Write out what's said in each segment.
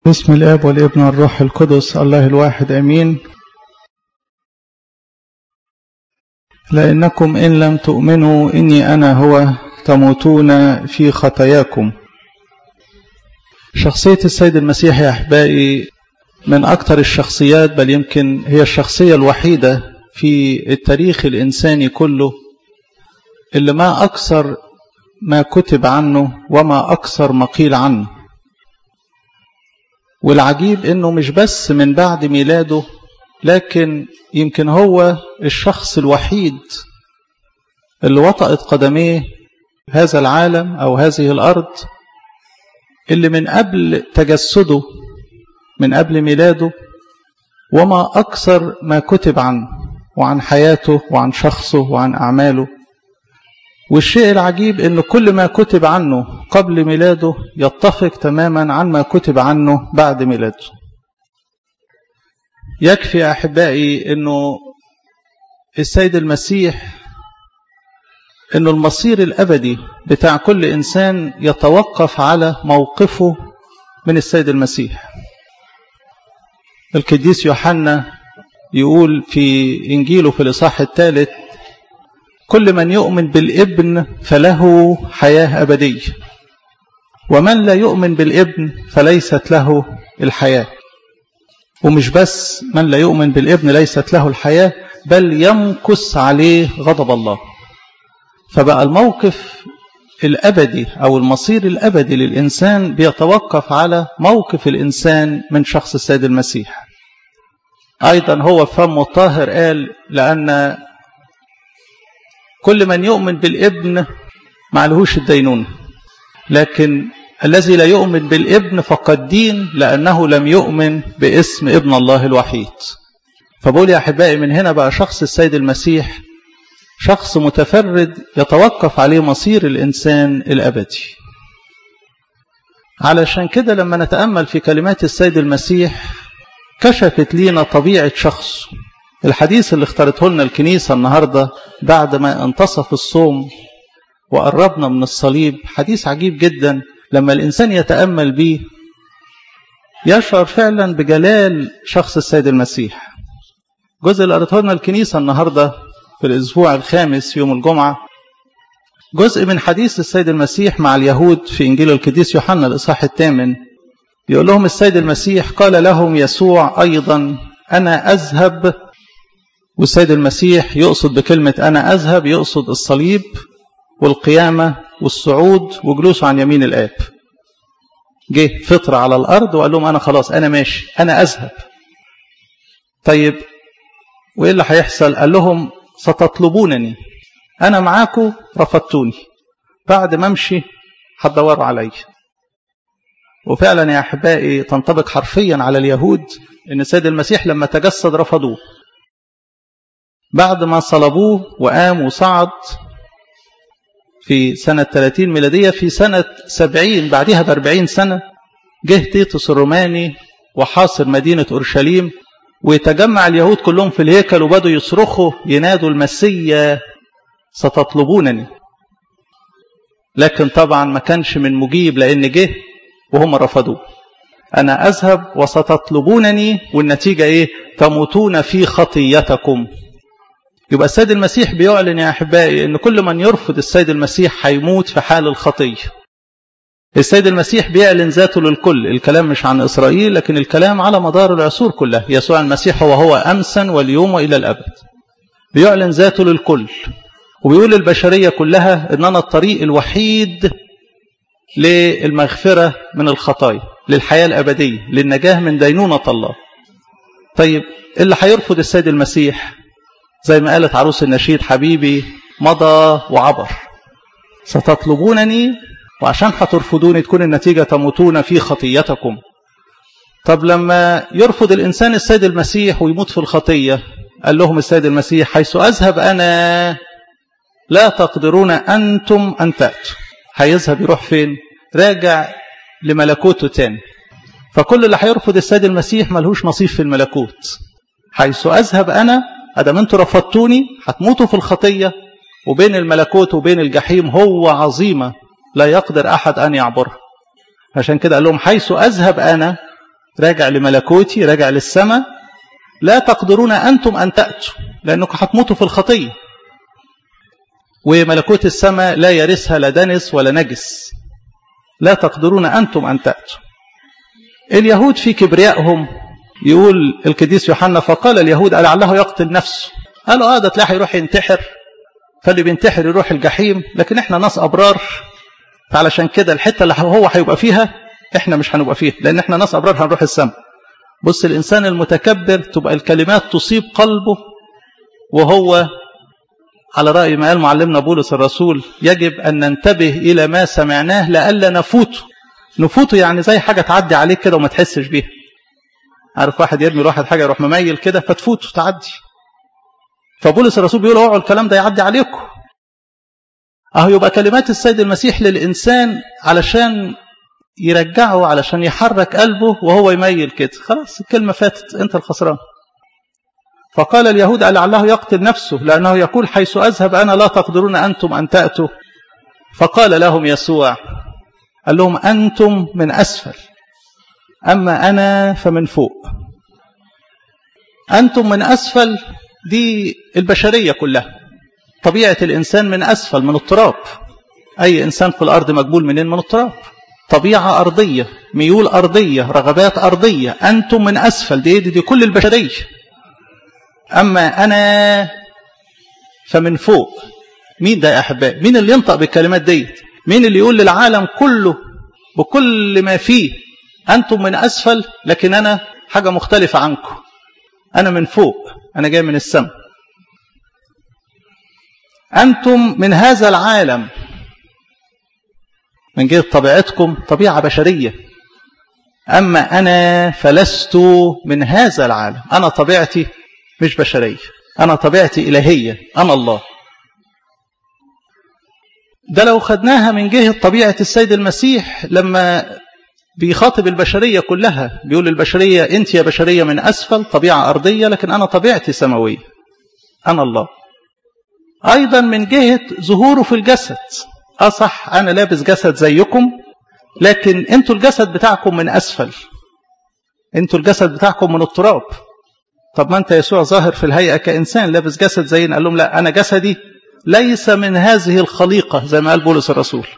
بسم الاب والابن والروح القدس الله الواحد امين لانكم ان لم تؤمنوا اني انا هو تموتون في خطاياكم شخصيه السيد المسيح يا احبائي من اكثر الشخصيات بل يمكن هي الشخصيه الوحيده في التاريخ الانساني كله اللي ما اكثر ما كتب عنه وما اكثر ما قيل عنه والعجيب انه مش بس من بعد ميلاده لكن يمكن هو الشخص الوحيد اللي وطأت قدميه هذا العالم او هذه الارض اللي من قبل تجسده من قبل ميلاده وما اكثر ما كتب عنه وعن حياته وعن شخصه وعن اعماله والشيء العجيب ان كل ما كتب عنه قبل ميلاده يتفق تماما عن ما كتب عنه بعد ميلاده يكفي يا احبائي انه السيد المسيح انه المصير الابدي بتاع كل انسان يتوقف على موقفه من السيد المسيح القديس يوحنا يقول في انجيله في الاصحاح الثالث كل من يؤمن بالابن فله حياة أبدية ومن لا يؤمن بالابن فليست له الحياة ومش بس من لا يؤمن بالابن ليست له الحياة بل يمكس عليه غضب الله فبقى الموقف الأبدي أو المصير الأبدي للإنسان بيتوقف على موقف الإنسان من شخص السيد المسيح أيضا هو فمه الطاهر قال لأن كل من يؤمن بالابن معلهوش الدينون لكن الذي لا يؤمن بالابن فقد دين لأنه لم يؤمن باسم ابن الله الوحيد فبقول يا أحبائي من هنا بقى شخص السيد المسيح شخص متفرد يتوقف عليه مصير الإنسان الأبدي علشان كده لما نتأمل في كلمات السيد المسيح كشفت لينا طبيعة شخصه الحديث اللي اختارته لنا الكنيسة النهاردة بعد ما انتصف الصوم وقربنا من الصليب حديث عجيب جدا لما الإنسان يتأمل به يشعر فعلا بجلال شخص السيد المسيح جزء اللي قرأته لنا الكنيسة النهاردة في الأسبوع الخامس يوم الجمعة جزء من حديث السيد المسيح مع اليهود في إنجيل القديس يوحنا الإصحاح الثامن يقول لهم السيد المسيح قال لهم يسوع أيضا أنا أذهب والسيد المسيح يقصد بكلمة أنا أذهب يقصد الصليب والقيامة والصعود وجلوسه عن يمين الآب جه فطرة على الأرض وقال لهم أنا خلاص أنا ماشي أنا أذهب طيب وإيه اللي هيحصل قال لهم ستطلبونني أنا معاكم رفضتوني بعد ما أمشي هتدوروا علي وفعلا يا أحبائي تنطبق حرفيا على اليهود إن السيد المسيح لما تجسد رفضوه بعد ما صلبوه وقام وصعد في سنة 30 ميلادية في سنة 70 بعدها ب 40 سنة جه تيتوس الروماني وحاصر مدينة أورشليم ويتجمع اليهود كلهم في الهيكل وبدوا يصرخوا ينادوا المسيا ستطلبونني لكن طبعا ما كانش من مجيب لأن جه وهم رفضوه أنا أذهب وستطلبونني والنتيجة إيه تموتون في خطيتكم يبقى السيد المسيح بيعلن يا أحبائي أن كل من يرفض السيد المسيح هيموت في حال الخطية السيد المسيح بيعلن ذاته للكل الكلام مش عن إسرائيل لكن الكلام على مدار العصور كلها يسوع المسيح هو هو أمسا واليوم وإلى الأبد بيعلن ذاته للكل وبيقول للبشرية كلها أن أنا الطريق الوحيد للمغفرة من الخطايا للحياة الأبدية للنجاة من دينونة الله طيب اللي هيرفض السيد المسيح زي ما قالت عروس النشيد حبيبي مضى وعبر ستطلبونني وعشان هترفضوني تكون النتيجة تموتون في خطيتكم طب لما يرفض الإنسان السيد المسيح ويموت في الخطية قال لهم السيد المسيح حيث أذهب أنا لا تقدرون أنتم أن تأتوا هيذهب يروح فين راجع لملكوته تاني فكل اللي هيرفض السيد المسيح ملهوش نصيب في الملكوت حيث أذهب أنا أدام أنتوا رفضتوني هتموتوا في الخطية وبين الملكوت وبين الجحيم هو عظيمة لا يقدر أحد أن يعبرها عشان كده قال لهم حيث أذهب أنا راجع لملكوتي راجع للسماء لا تقدرون أنتم أن تأتوا لأنكم هتموتوا في الخطية وملكوت السماء لا يرثها لا دنس ولا نجس لا تقدرون أنتم أن تأتوا اليهود في كبريائهم يقول القديس يوحنا فقال اليهود لعله يقتل نفسه قالوا اه ده تلاقي يروح ينتحر فاللي بينتحر يروح الجحيم لكن احنا ناس ابرار فعلشان كده الحته اللي هو هيبقى فيها احنا مش هنبقى فيها لان احنا ناس ابرار هنروح السماء بص الانسان المتكبر تبقى الكلمات تصيب قلبه وهو على رأي ما قال معلمنا بولس الرسول يجب أن ننتبه إلى ما سمعناه لألا نفوته نفوته يعني زي حاجة تعدي عليك كده وما تحسش بيها عارف واحد يرمي واحد حاجة يروح مميل كده فتفوته تعدي فبولس الرسول بيقول اوعوا الكلام ده يعدي عليكم اهو يبقى كلمات السيد المسيح للإنسان علشان يرجعه علشان يحرك قلبه وهو يميل كده خلاص الكلمة فاتت انت الخسران فقال اليهود لعله يقتل نفسه لأنه يقول حيث أذهب أنا لا تقدرون أنتم أن تأتوا فقال لهم يسوع قال لهم أنتم من أسفل أما أنا فمن فوق أنتم من أسفل دي البشرية كلها طبيعة الإنسان من أسفل من التراب أي إنسان في الأرض مقبول منين من التراب طبيعة أرضية ميول أرضية رغبات أرضية أنتم من أسفل دي, دي, دي كل البشرية أما أنا فمن فوق مين ده يا أحبائي مين اللي ينطق بالكلمات دي مين اللي يقول للعالم كله بكل ما فيه أنتم من أسفل لكن أنا حاجة مختلفة عنكم أنا من فوق أنا جاي من السماء أنتم من هذا العالم من جهة طبيعتكم طبيعة بشرية أما أنا فلست من هذا العالم أنا طبيعتي مش بشرية أنا طبيعتي إلهية أنا الله ده لو خدناها من جهة طبيعة السيد المسيح لما بيخاطب البشرية كلها بيقول البشرية أنت يا بشرية من أسفل طبيعة أرضية لكن أنا طبيعتي سماوية أنا الله أيضا من جهة ظهوره في الجسد أصح أنا لابس جسد زيكم لكن أنتوا الجسد بتاعكم من أسفل أنتوا الجسد بتاعكم من التراب طب ما أنت يسوع ظاهر في الهيئة كإنسان لابس جسد زينا قال لهم لا أنا جسدي ليس من هذه الخليقة زي ما قال بولس الرسول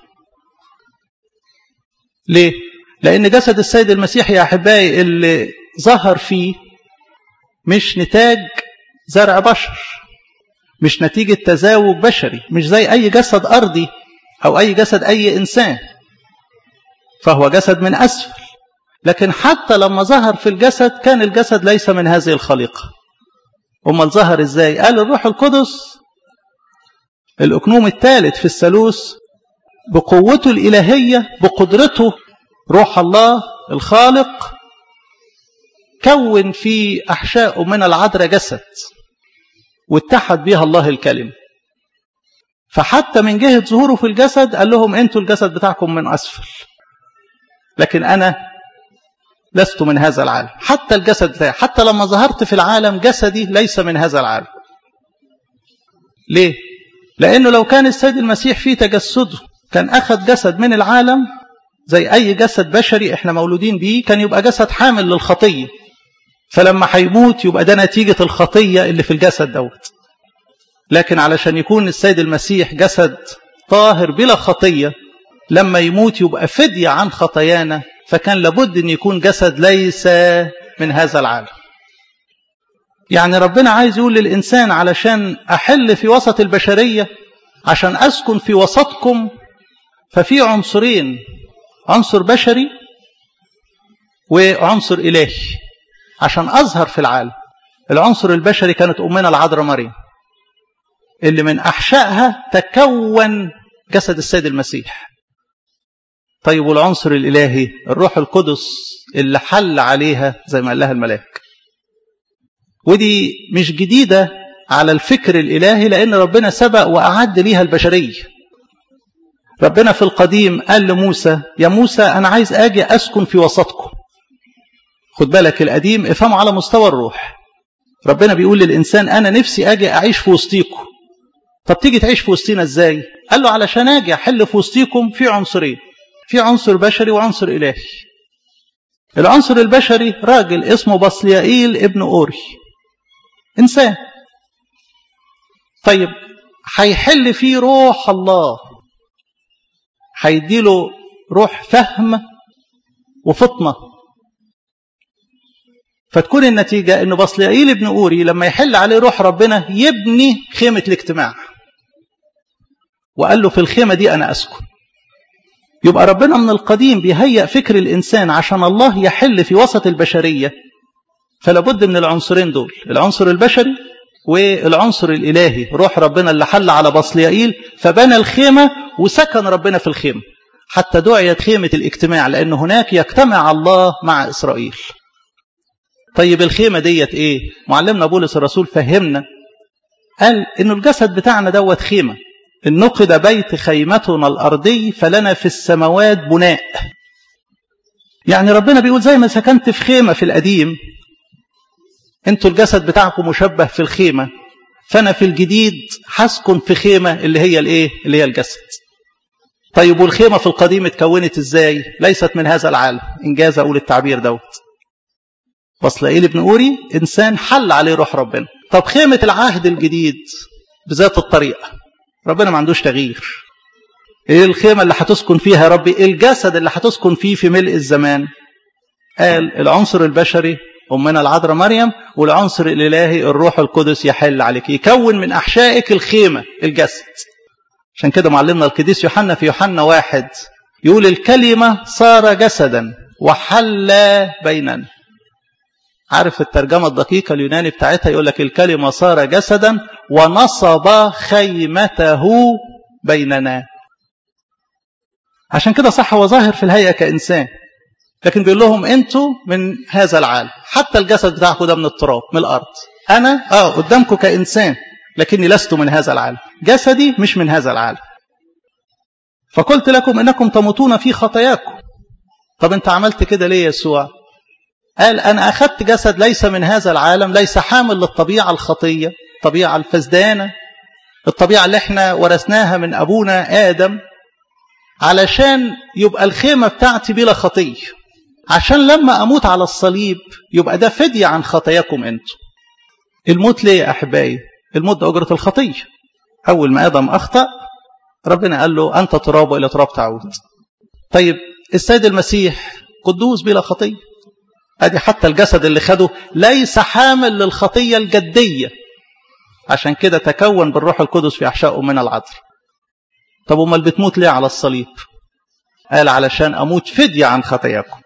ليه؟ لأن جسد السيد المسيح يا أحبائي اللي ظهر فيه مش نتاج زرع بشر مش نتيجة تزاوج بشري مش زي أي جسد أرضي أو أي جسد أي إنسان فهو جسد من أسفل لكن حتى لما ظهر في الجسد كان الجسد ليس من هذه الخليقة أمال ظهر إزاي قال الروح القدس الأكنوم الثالث في الثالوث بقوته الإلهية بقدرته روح الله الخالق كون في أحشائه من العذراء جسد واتحد بها الله الكلم فحتى من جهة ظهوره في الجسد قال لهم انتوا الجسد بتاعكم من أسفل لكن أنا لست من هذا العالم حتى الجسد بتاعي حتى لما ظهرت في العالم جسدي ليس من هذا العالم ليه؟ لأنه لو كان السيد المسيح في تجسده كان أخذ جسد من العالم زي أي جسد بشري احنا مولودين بيه كان يبقى جسد حامل للخطية فلما هيموت يبقى ده نتيجة الخطية اللي في الجسد دوت لكن علشان يكون السيد المسيح جسد طاهر بلا خطية لما يموت يبقى فدية عن خطايانا فكان لابد أن يكون جسد ليس من هذا العالم يعني ربنا عايز يقول للإنسان علشان أحل في وسط البشرية عشان أسكن في وسطكم ففي عنصرين عنصر بشري وعنصر إلهي عشان أظهر في العالم العنصر البشري كانت أمنا العذراء مريم اللي من أحشائها تكون جسد السيد المسيح طيب والعنصر الإلهي الروح القدس اللي حل عليها زي ما قال لها الملاك ودي مش جديدة على الفكر الإلهي لأن ربنا سبق وأعد ليها البشرية ربنا في القديم قال لموسى يا موسى أنا عايز أجي أسكن في وسطكم خد بالك القديم افهمه على مستوى الروح ربنا بيقول للإنسان أنا نفسي أجي أعيش في وسطيكم طب تيجي تعيش في وسطينا إزاي قال له علشان أجي أحل في وسطيكم في عنصرين في عنصر بشري وعنصر إلهي العنصر البشري راجل اسمه بصليائيل ابن أوري إنسان طيب هيحل فيه روح الله هيديله روح فهم وفطنة فتكون النتيجة أن بصليائيل ابن أوري لما يحل عليه روح ربنا يبني خيمة الاجتماع وقال له في الخيمة دي أنا أسكن يبقى ربنا من القديم بيهيأ فكر الإنسان عشان الله يحل في وسط البشرية فلا بد من العنصرين دول العنصر البشري والعنصر الإلهي روح ربنا اللي حل على بصليائيل فبنى الخيمة وسكن ربنا في الخيمة حتى دعيت خيمة الاجتماع لأن هناك يجتمع الله مع إسرائيل طيب الخيمة ديت إيه معلمنا بولس الرسول فهمنا قال إنه الجسد بتاعنا دوت خيمة إن نقد بيت خيمتنا الأرضي فلنا في السماوات بناء يعني ربنا بيقول زي ما سكنت في خيمة في القديم انتوا الجسد بتاعكم مشبه في الخيمة فأنا في الجديد هسكن في خيمة اللي هي الايه اللي هي الجسد طيب والخيمة في القديم اتكونت ازاي ليست من هذا العالم انجاز اقول التعبير دوت بصلائيل ابن أوري إنسان حل عليه روح ربنا طب خيمة العهد الجديد بذات الطريقة ربنا ما عندوش تغيير ايه الخيمة اللي هتسكن فيها يا ربي الجسد اللي هتسكن فيه في ملء الزمان قال العنصر البشري أمنا العذراء مريم والعنصر الإلهي الروح القدس يحل عليك يكون من أحشائك الخيمة الجسد عشان كده معلمنا القديس يوحنا في يوحنا واحد يقول الكلمة صار جسدا وحل بيننا عارف الترجمة الدقيقة اليوناني بتاعتها يقول لك الكلمة صار جسدا ونصب خيمته بيننا عشان كده صح هو ظاهر في الهيئة كإنسان لكن بيقول لهم انتوا من هذا العالم حتى الجسد بتاعكم ده من التراب من الأرض أنا آه قدامكم كإنسان لكني لست من هذا العالم جسدي مش من هذا العالم فقلت لكم إنكم تموتون في خطاياكم طب انت عملت كده ليه يا يسوع قال أنا أخذت جسد ليس من هذا العالم ليس حامل للطبيعة الخطية الطبيعة الفسدانة الطبيعة اللي احنا ورثناها من أبونا آدم علشان يبقى الخيمة بتاعتي بلا خطية عشان لما أموت على الصليب يبقى ده فدية عن خطاياكم أنتم الموت ليه يا أحبائي الموت ده أجرة الخطية أول ما آدم أخطأ ربنا قال له أنت تراب وإلى تراب تعود طيب السيد المسيح قدوس بلا خطية ادي حتى الجسد اللي خده ليس حامل للخطية الجدية عشان كده تكون بالروح القدس في أحشائه من العذر طب امال بتموت ليه على الصليب قال علشان أموت فدية عن خطاياكم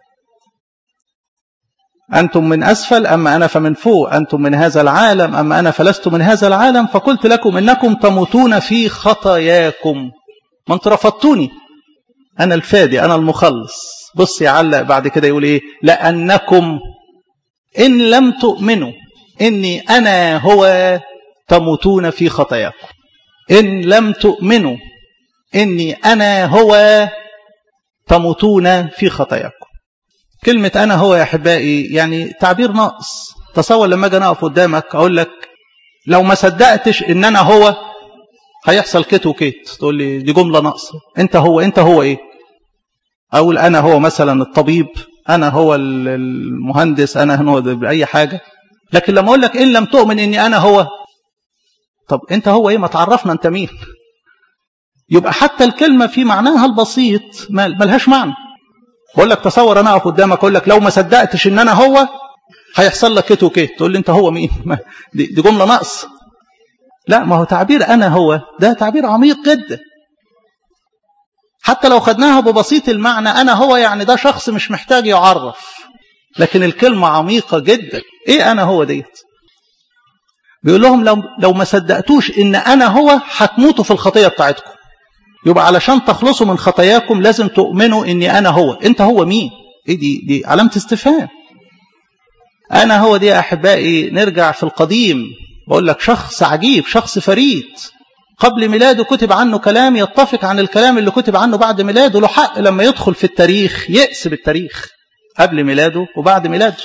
أنتم من أسفل أما أنا فمن فوق أنتم من هذا العالم أما أنا فلست من هذا العالم فقلت لكم إنكم تموتون في خطاياكم ما انتم رفضتوني أنا الفادي أنا المخلص بص يعلق بعد كده يقول إيه لأنكم إن لم تؤمنوا إني أنا هو تموتون في خطاياكم إن لم تؤمنوا إني أنا هو تموتون في خطاياكم كلمة أنا هو يا أحبائي يعني تعبير ناقص تصور لما أجي أقف قدامك أقول لك لو ما صدقتش إن أنا هو هيحصل كت وكت تقول لي دي جملة ناقصة أنت هو أنت هو إيه أقول أنا هو مثلا الطبيب أنا هو المهندس أنا هو بأي حاجة لكن لما أقول لك إن لم تؤمن إني أنا هو طب أنت هو إيه ما تعرفنا أنت مين يبقى حتى الكلمة في معناها البسيط ملهاش معنى بقول لك تصور أنا أقف قدامك أقول لك لو ما صدقتش إن أنا هو هيحصل لك كت وكت تقول لي أنت هو مين دي, دي جملة نقص لا ما هو تعبير أنا هو ده تعبير عميق جدا حتى لو خدناها ببسيط المعنى أنا هو يعني ده شخص مش محتاج يعرف لكن الكلمة عميقة جدا إيه أنا هو ديت بيقول لهم لو, لو ما صدقتوش إن أنا هو هتموتوا في الخطية بتاعتكم يبقى علشان تخلصوا من خطاياكم لازم تؤمنوا إني أنا هو أنت هو مين إيه دي, دي علامة استفهام أنا هو دي يا أحبائي نرجع في القديم بقول لك شخص عجيب شخص فريد قبل ميلاده كتب عنه كلام يتفق عن الكلام اللي كتب عنه بعد ميلاده له حق لما يدخل في التاريخ يأس بالتاريخ قبل ميلاده وبعد ميلاده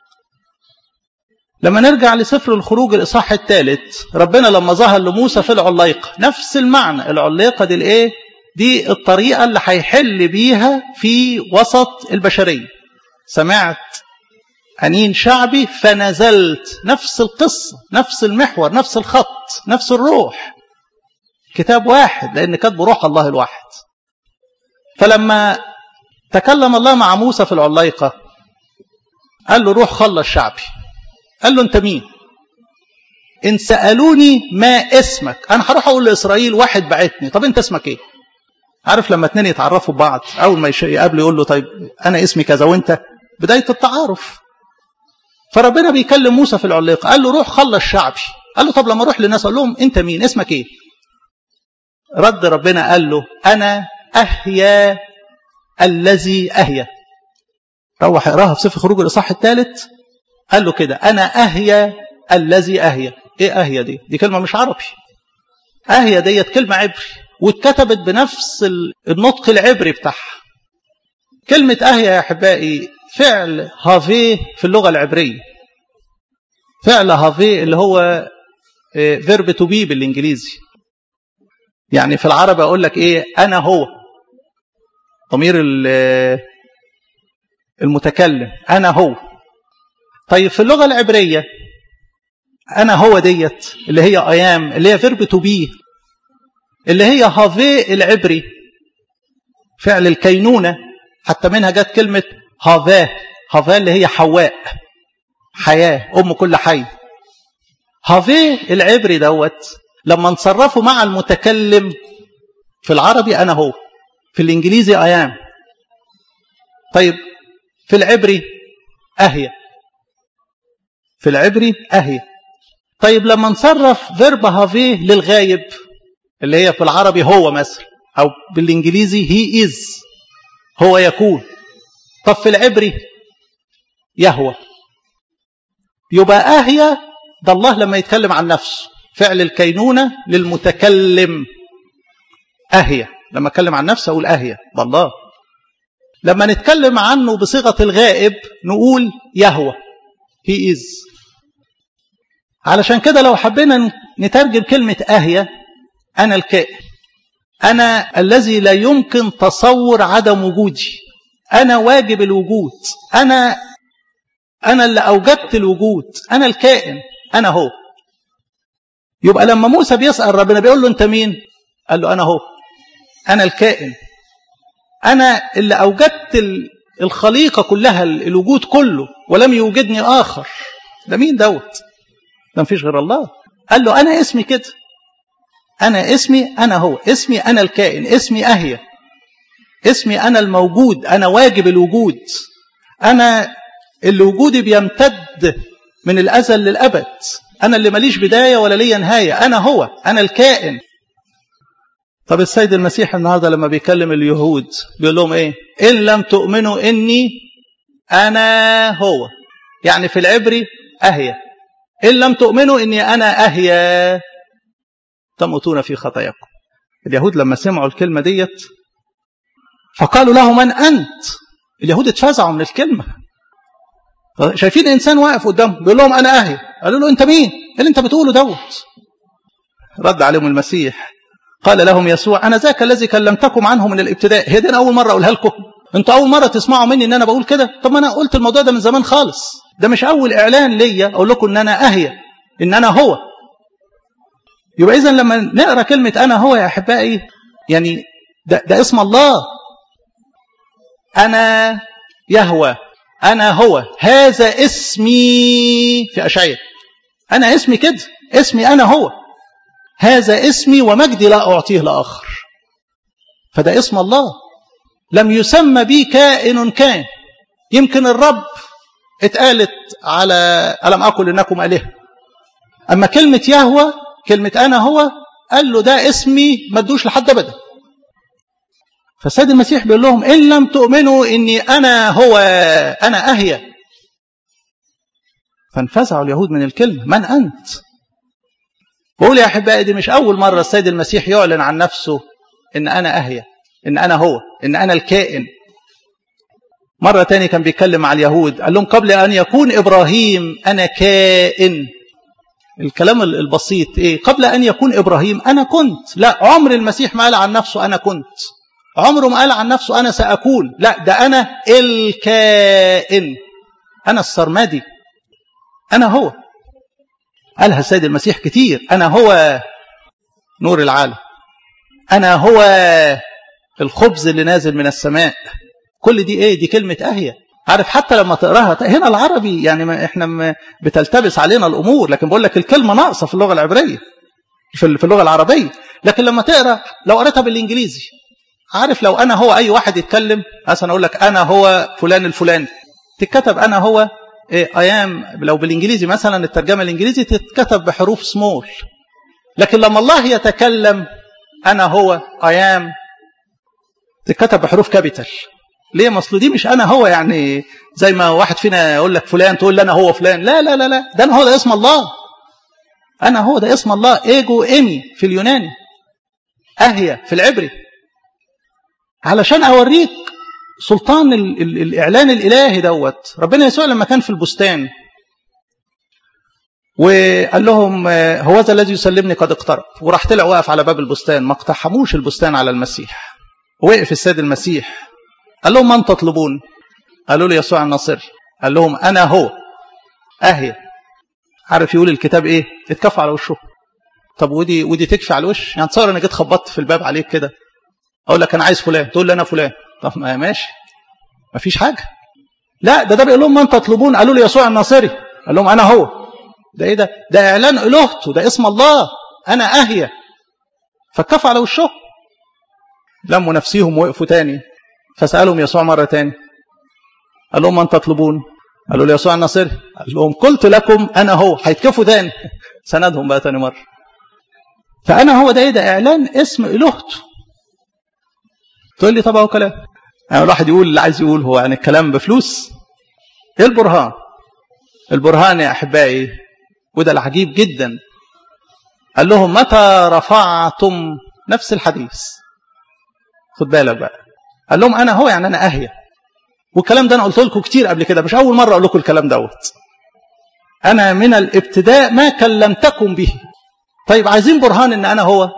لما نرجع لسفر الخروج الإصحاح الثالث ربنا لما ظهر لموسى في العليقة نفس المعنى العليقة دي الايه دي الطريقة اللي هيحل بيها في وسط البشرية سمعت أنين شعبي فنزلت نفس القصة نفس المحور نفس الخط نفس الروح كتاب واحد لأن كتب روح الله الواحد فلما تكلم الله مع موسى في العليقة قال له روح خلص شعبي قال له انت مين ان سألوني ما اسمك انا هروح اقول لاسرائيل واحد بعتني طب انت اسمك ايه عارف لما اتنين يتعرفوا ببعض اول ما يقابله يقول له طيب انا اسمي كذا وانت بداية التعارف فربنا بيكلم موسى في العليقة قال له روح خلص شعبي قال له طب لما اروح للناس اقول لهم انت مين اسمك ايه رد ربنا قال له انا اهيا الذي اهيا روح اقراها في سفر خروج الاصحاح الثالث قال له كده انا اهيا الذي اهيا ايه اهيا دي دي كلمه مش عربي اهيا ديت كلمه عبري واتكتبت بنفس النطق العبري بتاعها كلمه اهيا يا احبائي فعل هافي في اللغه العبريه فعل هافي اللي هو فيرب تو بي بالانجليزي يعني في العربي اقول لك ايه انا هو ضمير المتكلم أنا هو طيب في اللغة العبرية أنا هو ديت اللي هي أيام اللي هي فيرب تو بي اللي هي هافي العبري فعل الكينونة حتى منها جت كلمة هافاه هافاه اللي هي حواء حياة أم كل حي هافي العبري دوت لما نصرفه مع المتكلم في العربي أنا هو في الإنجليزي أيام طيب في العبري أهي في العبري أهي طيب لما نصرف فيرب هافي للغايب اللي هي في العربي هو مثلا أو بالإنجليزي هي إز هو يكون طب في العبري يهوى يبقى أهيا ده الله لما يتكلم عن نفسه فعل الكينونة للمتكلم أهيا لما أتكلم عن نفسي أقول أهيا ده الله لما نتكلم عنه بصيغة الغائب نقول يهوى هي إز علشان كده لو حبينا نترجم كلمة أهيا أنا الكائن أنا الذي لا يمكن تصور عدم وجودي أنا واجب الوجود أنا أنا اللي أوجدت الوجود أنا الكائن أنا هو يبقى لما موسى بيسأل ربنا بيقول له أنت مين قال له أنا هو أنا الكائن أنا اللي أوجدت الخليقة كلها الوجود كله ولم يوجدني آخر ده مين دوت ده مفيش غير الله قال له أنا اسمي كده أنا اسمي أنا هو اسمي أنا الكائن اسمي أهيا اسمي أنا الموجود أنا واجب الوجود أنا اللي وجودي بيمتد من الأزل للأبد أنا اللي ماليش بداية ولا ليا نهاية أنا هو أنا الكائن طب السيد المسيح النهارده لما بيكلم اليهود بيقول لهم ايه ان لم تؤمنوا اني انا هو يعني في العبري اهيا ان لم تؤمنوا اني انا اهيا تموتون في خطاياكم اليهود لما سمعوا الكلمه ديت فقالوا له من انت اليهود اتفزعوا من الكلمه شايفين انسان واقف قدامهم بيقول لهم انا اهيا قالوا له انت مين اللي انت بتقوله دوت رد عليهم المسيح قال لهم يسوع أنا ذاك الذي كلمتكم عنه من الابتداء هي دي أنا أول مرة أقولها لكم أنتوا أول مرة تسمعوا مني إن أنا بقول كده طب ما أنا قلت الموضوع ده من زمان خالص ده مش أول إعلان ليا أقول لكم إن أنا أهيا إن أنا هو يبقى إذا لما نقرأ كلمة أنا هو يا أحبائي يعني ده, ده اسم الله أنا يهوى أنا هو هذا اسمي في أشعية أنا اسمي كده اسمي أنا هو هذا اسمي ومجدي لا أعطيه لآخر فده اسم الله لم يسمى بي كائن كان يمكن الرب اتقالت على ألم أقل إنكم آلهة أما كلمة يهوى كلمة أنا هو قال له ده اسمي ما ادوش لحد أبدا فالسيد المسيح بيقول لهم إن لم تؤمنوا إني أنا هو أنا أهيا فانفزعوا اليهود من الكلمة من أنت بقول يا أحبائي دي مش أول مرة السيد المسيح يعلن عن نفسه إن أنا أهيا إن أنا هو إن أنا الكائن مرة تاني كان بيتكلم مع اليهود قال لهم قبل أن يكون إبراهيم أنا كائن الكلام البسيط إيه قبل أن يكون إبراهيم أنا كنت لا عمر المسيح ما قال عن نفسه أنا كنت عمره ما قال عن نفسه أنا سأكون لا ده أنا الكائن أنا السرمدي أنا هو قالها السيد المسيح كتير أنا هو نور العالم أنا هو الخبز اللي نازل من السماء كل دي إيه دي كلمة أهية عارف حتى لما تقراها هنا العربي يعني ما احنا بتلتبس علينا الامور لكن بقول لك الكلمه ناقصه في اللغه العبريه في اللغه العربيه لكن لما تقرا لو قريتها بالانجليزي عارف لو انا هو اي واحد يتكلم مثلا اقول لك انا هو فلان الفلاني تتكتب انا هو ايام لو بالانجليزي مثلا الترجمه الانجليزي تتكتب بحروف سمول لكن لما الله يتكلم انا هو ايام تتكتب بحروف كابيتال ليه مصل دي مش انا هو يعني زي ما واحد فينا يقول لك فلان تقول لي انا هو فلان لا لا لا لا ده انا هو ده اسم الله انا هو ده اسم الله ايجو ايمي في اليوناني اهيا في العبري علشان اوريك سلطان ال ال الاعلان الالهي دوت ربنا يسوع لما كان في البستان وقال لهم هو ذا الذي يسلمني قد اقترب وراح طلع واقف على باب البستان ما اقتحموش البستان على المسيح وقف السيد المسيح قال لهم من تطلبون قالوا له يسوع الناصري قال لهم انا هو اهي عارف يقول الكتاب ايه اتكفى على وشه طب ودي ودي تكفي على الوش يعني تصور انا جيت خبطت في الباب عليك كده اقول لك انا عايز فلان تقول لي انا فلان طب ما ماشي ما فيش حاجه لا ده ده بيقول لهم من تطلبون قالوا له يسوع الناصري قال لهم انا هو ده ايه ده ده اعلان الهته ده اسم الله انا اهيا فكفى على وشه لموا نفسيهم وقفوا تاني فسألهم يسوع مرة تاني قال لهم من تطلبون قالوا له يسوع الناصري قال لهم قلت لكم أنا هو هيتكفوا تاني سندهم بقى تاني مرة فأنا هو ده إيه ده إعلان اسم إلهته تقول لي طب هو كلام يعني الواحد يقول اللي عايز يقول هو يعني الكلام بفلوس إيه البرهان البرهان يا أحبائي وده العجيب جدا قال لهم متى رفعتم نفس الحديث خد بالك بقى قال لهم انا هو يعني انا اهيا والكلام ده انا قلت لكم كتير قبل كده مش اول مره اقول لكم الكلام دوت انا من الابتداء ما كلمتكم به طيب عايزين برهان ان انا هو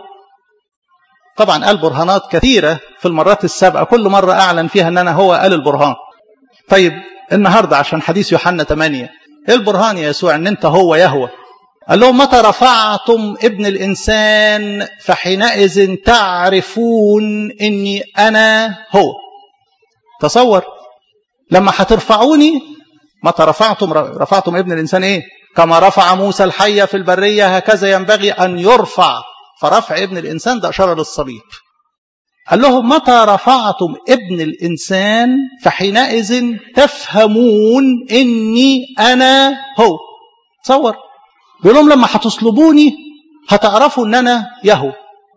طبعا قال برهانات كثيره في المرات السابقه كل مره اعلن فيها ان انا هو قال البرهان طيب النهارده عشان حديث يوحنا 8 ايه البرهان يا يسوع ان انت هو يهوى قال لهم متى رفعتم ابن الإنسان فحينئذ تعرفون إني أنا هو تصور لما هترفعوني متى رفعتم رفعتم ابن الإنسان إيه كما رفع موسى الحية في البرية هكذا ينبغي أن يرفع فرفع ابن الإنسان ده إشارة للصليب قال لهم متى رفعتم ابن الإنسان فحينئذ تفهمون إني أنا هو تصور بيقول لهم لما هتصلبوني هتعرفوا ان انا يهو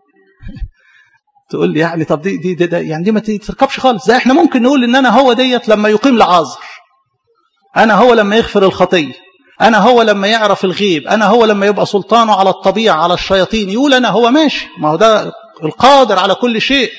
تقول لي يعني طب دي دي, دي, دي يعني دي ما تركبش خالص ده احنا ممكن نقول ان انا هو ديت لما يقيم لعازر انا هو لما يغفر الخطيه انا هو لما يعرف الغيب انا هو لما يبقى سلطانه على الطبيعه على الشياطين يقول انا هو ماشي ما هو ده القادر على كل شيء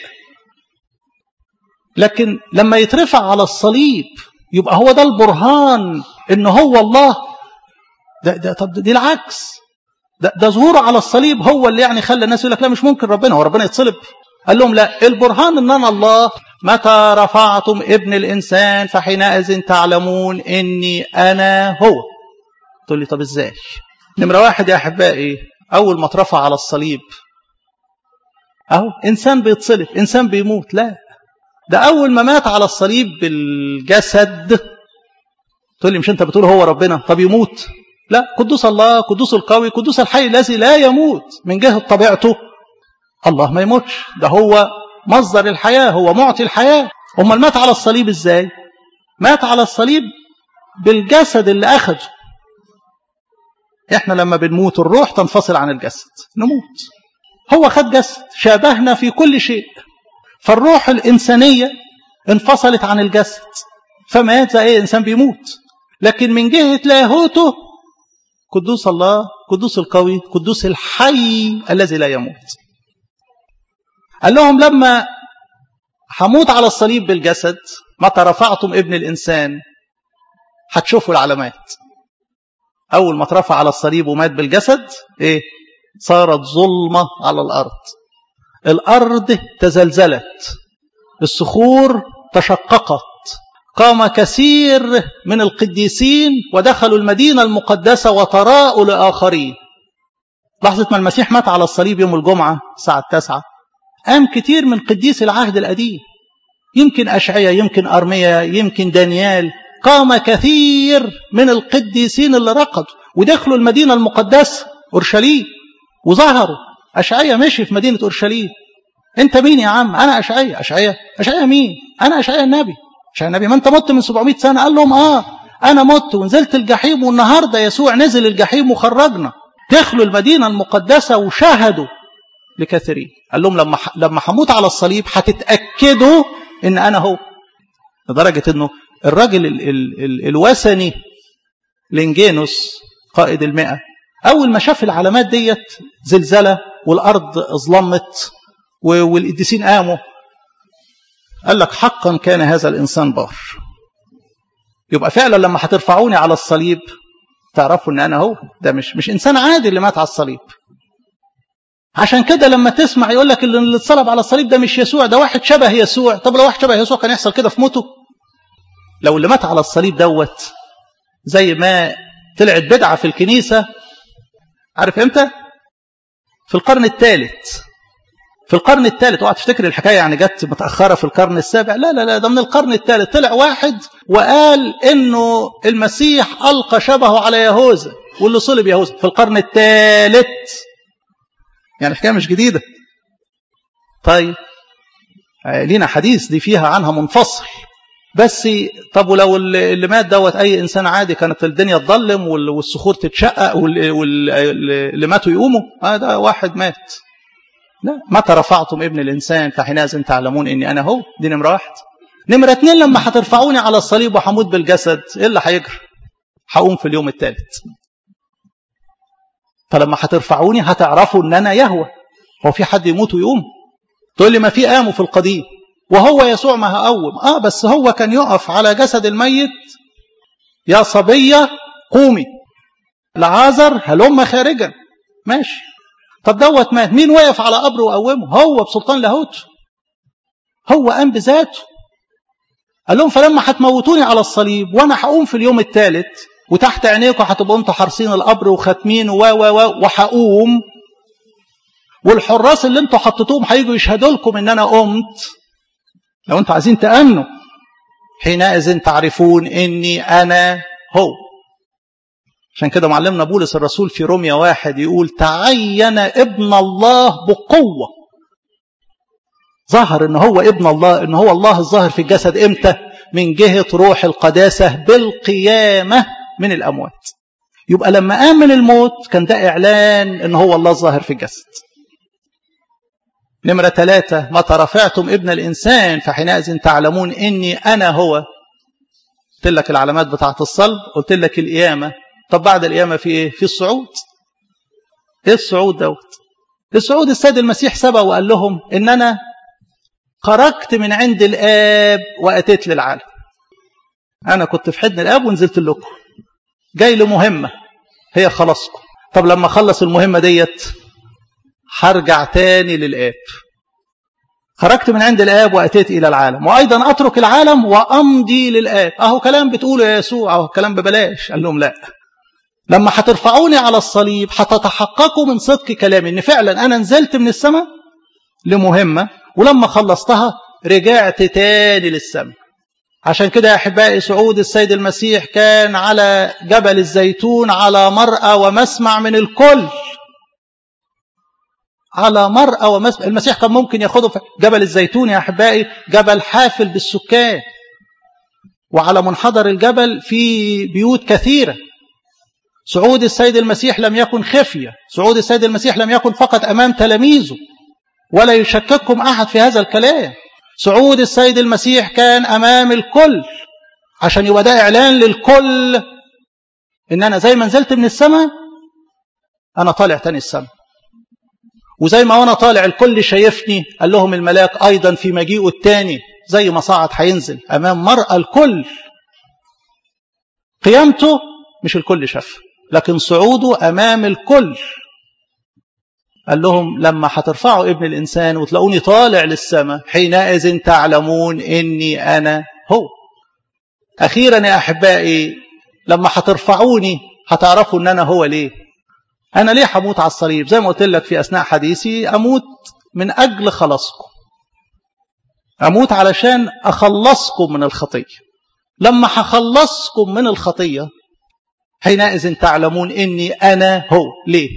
لكن لما يترفع على الصليب يبقى هو ده البرهان ان هو الله ده ده طب دي العكس ده ده ظهوره على الصليب هو اللي يعني خلى الناس يقول لك لا مش ممكن ربنا هو ربنا يتصلب قال لهم لا البرهان ان انا الله متى رفعتم ابن الانسان فحينئذ تعلمون اني انا هو تقول لي طب ازاي نمره واحد يا احبائي اول ما اترفع على الصليب اهو انسان بيتصلب انسان بيموت لا ده اول ما مات على الصليب بالجسد تقول لي مش انت بتقول هو ربنا طب يموت لا قدوس الله قدوس القوي قدوس الحي الذي لا يموت من جهة طبيعته الله ما يموتش ده هو مصدر الحياة هو معطي الحياة أمال مات على الصليب إزاي مات على الصليب بالجسد اللي أخذه إحنا لما بنموت الروح تنفصل عن الجسد نموت هو خد جسد شابهنا في كل شيء فالروح الإنسانية انفصلت عن الجسد فمات زي أي إنسان بيموت لكن من جهة لاهوته قدوس الله قدوس القوي قدوس الحي الذي لا يموت قال لهم لما هموت على الصليب بالجسد متى رفعتم ابن الإنسان هتشوفوا العلامات أول ما اترفع على الصليب ومات بالجسد إيه صارت ظلمة على الأرض الأرض تزلزلت الصخور تشققت قام كثير من القديسين ودخلوا المدينة المقدسة وتراءوا لآخرين لحظة ما المسيح مات على الصليب يوم الجمعة الساعة التاسعة قام كتير من قديس العهد القديم يمكن أشعية يمكن أرمية يمكن دانيال قام كثير من القديسين اللي رقدوا ودخلوا المدينة المقدسة أورشليم وظهروا أشعية مشي في مدينة أورشليم أنت مين يا عم أنا أشعية أشعية أشعية مين أنا أشعية النبي أشعية النبي ما أنت مت من 700 سنة قال لهم آه أنا مت ونزلت الجحيم والنهاردة يسوع نزل الجحيم وخرجنا دخلوا المدينة المقدسة وشاهدوا لكثيرين قال لهم لما لما هموت على الصليب هتتأكدوا إن أنا هو لدرجة إنه الراجل ال ال ال الوثني لينجينوس قائد المئة أول ما شاف العلامات ديت زلزلة والأرض اظلمت والقديسين قاموا قال لك حقا كان هذا الإنسان بار يبقى فعلا لما هترفعوني على الصليب تعرفوا ان انا هو ده مش مش انسان عادي اللي مات على الصليب عشان كده لما تسمع يقول لك اللي اتصلب على الصليب ده مش يسوع ده واحد شبه يسوع طب لو واحد شبه يسوع كان يحصل كده في موته لو اللي مات على الصليب دوت زي ما طلعت بدعة في الكنيسة عارف امتى في القرن الثالث في القرن الثالث اوعى تفتكر الحكايه يعني جت متاخره في القرن السابع لا لا لا ده من القرن الثالث طلع واحد وقال انه المسيح القى شبهه على يهوذا واللي صلب يهوذا في القرن الثالث يعني الحكايه مش جديده طيب لينا حديث دي فيها عنها منفصل بس طب ولو اللي مات دوت اي انسان عادي كانت الدنيا تضلم والصخور تتشقق واللي ماتوا يقوموا آه ده واحد مات لا متى رفعتم ابن الإنسان فحينئذ تعلمون إني أنا هو دي نمرة واحد نمرة اتنين لما هترفعوني على الصليب وحموت بالجسد إيه اللي هيجري هقوم في اليوم الثالث فلما هترفعوني هتعرفوا إن أنا يهوى هو في حد يموت ويقوم تقول لي ما في قاموا في القديم وهو يسوع ما هقوم اه بس هو كان يقف على جسد الميت يا صبية قومي لعازر هلم خارجا ماشي طب دوت مات مين وقف على قبره وقومه هو بسلطان لاهوت هو قام بذاته قال لهم فلما هتموتوني على الصليب وانا هقوم في اليوم الثالث وتحت عينيكم هتبقوا انتوا حارسين القبر وخاتمين و و و وهقوم والحراس اللي انتوا حطيتوهم هيجوا يشهدوا لكم ان انا قمت لو انتوا عايزين تامنوا حينئذ تعرفون اني انا هو عشان كده معلمنا بولس الرسول في روميا واحد يقول تعين ابن الله بقوة ظهر ان هو ابن الله ان هو الله الظاهر في الجسد امتى من جهة روح القداسة بالقيامة من الأموات يبقى لما قام من الموت كان ده إعلان ان هو الله الظاهر في الجسد نمرة ثلاثة متى رفعتم ابن الإنسان فحينئذ تعلمون إني أنا هو قلت لك العلامات بتاعة الصلب قلت لك القيامة طب بعد القيامة في إيه؟ في الصعود إيه الصعود دوت الصعود السيد المسيح سبق وقال لهم إن أنا خرجت من عند الآب وأتيت للعالم أنا كنت في حضن الآب ونزلت لكم جاي لمهمة هي خلاصكم طب لما أخلص المهمة ديت هرجع تاني للآب خرجت من عند الآب وأتيت إلى العالم وأيضا أترك العالم وأمضي للآب أهو كلام بتقوله يا يسوع أهو كلام ببلاش قال لهم لا لما هترفعوني على الصليب هتتحققوا من صدق كلامي ان فعلا انا نزلت من السماء لمهمة ولما خلصتها رجعت تاني للسماء عشان كده يا احبائي صعود السيد المسيح كان على جبل الزيتون على مرأى ومسمع من الكل على مرأى ومسمع المسيح كان ممكن ياخده في جبل الزيتون يا احبائي جبل حافل بالسكان وعلى منحدر الجبل في بيوت كثيره صعود السيد المسيح لم يكن خفية صعود السيد المسيح لم يكن فقط أمام تلاميذه ولا يشكككم أحد في هذا الكلام صعود السيد المسيح كان أمام الكل عشان يبقى ده إعلان للكل إن أنا زي ما نزلت من السماء أنا طالع تاني السماء وزي ما وأنا طالع الكل شايفني قال لهم الملاك أيضا في مجيئه التاني زي ما صعد هينزل أمام مرأى الكل قيامته مش الكل شافه لكن صعوده أمام الكل قال لهم لما هترفعوا ابن الإنسان وتلاقوني طالع للسماء حينئذ تعلمون إني أنا هو أخيرا يا أحبائي لما هترفعوني هتعرفوا إن أنا هو ليه أنا ليه هموت على الصليب زي ما قلت لك في أثناء حديثي أموت من أجل خلاصكم أموت علشان أخلصكم من الخطية لما هخلصكم من الخطية حينئذ تعلمون إني أنا هو ليه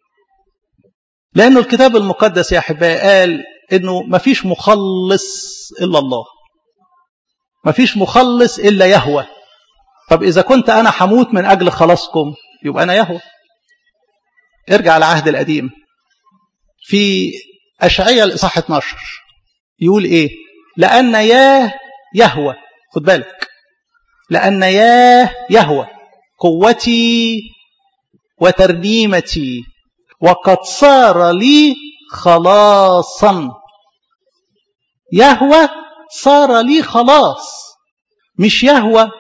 لأنه الكتاب المقدس يا أحبائي قال إنه مفيش مخلص إلا الله مفيش مخلص إلا يهوى طب إذا كنت أنا حموت من أجل خلاصكم يبقى أنا يهوى ارجع العهد القديم في أشعية الإصحاح 12 يقول إيه لأن ياه يهوى خد بالك لأن ياه يهوى قوتي وترنيمتي وقد صار لي خلاصا يهوى صار لي خلاص مش يهوى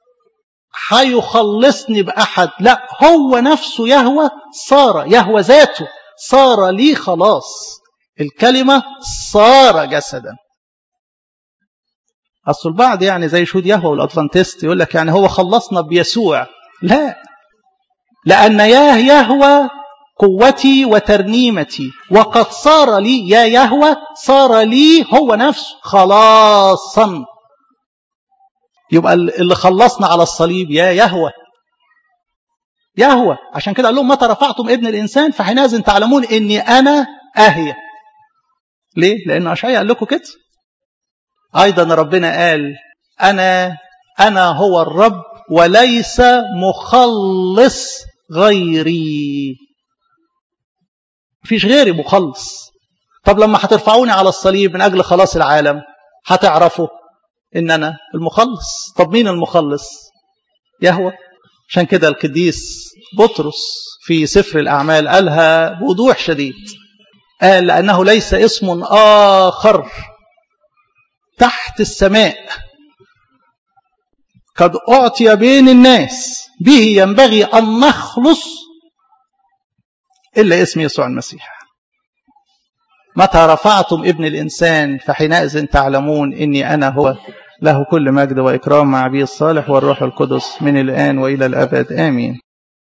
هيخلصني بأحد لا هو نفسه يهوى صار يهوى ذاته صار لي خلاص الكلمة صار جسدا أصل البعض يعني زي شهود يهوى والأدفانتست يقول لك يعني هو خلصنا بيسوع لا لأن ياه يهوى قوتي وترنيمتي وقد صار لي يا يهوى صار لي هو نفسه خلاصا يبقى اللي خلصنا على الصليب يا يهوى يهوى عشان كده قال لهم متى رفعتم ابن الإنسان فحينئذ تعلمون إني أنا أهية ليه؟ لأن أشعياء قال لكم كده أيضا ربنا قال أنا أنا هو الرب وليس مخلص غيري مفيش غيري مخلص طب لما هترفعوني على الصليب من أجل خلاص العالم هتعرفوا إن أنا المخلص طب مين المخلص يهوى عشان كده القديس بطرس في سفر الأعمال قالها بوضوح شديد قال لأنه ليس اسم آخر تحت السماء قد أعطي بين الناس به ينبغي أن نخلص إلا اسم يسوع المسيح متى رفعتم ابن الإنسان فحينئذ تعلمون إني أنا هو له كل مجد وإكرام مع أبي الصالح والروح القدس من الآن وإلى الأبد آمين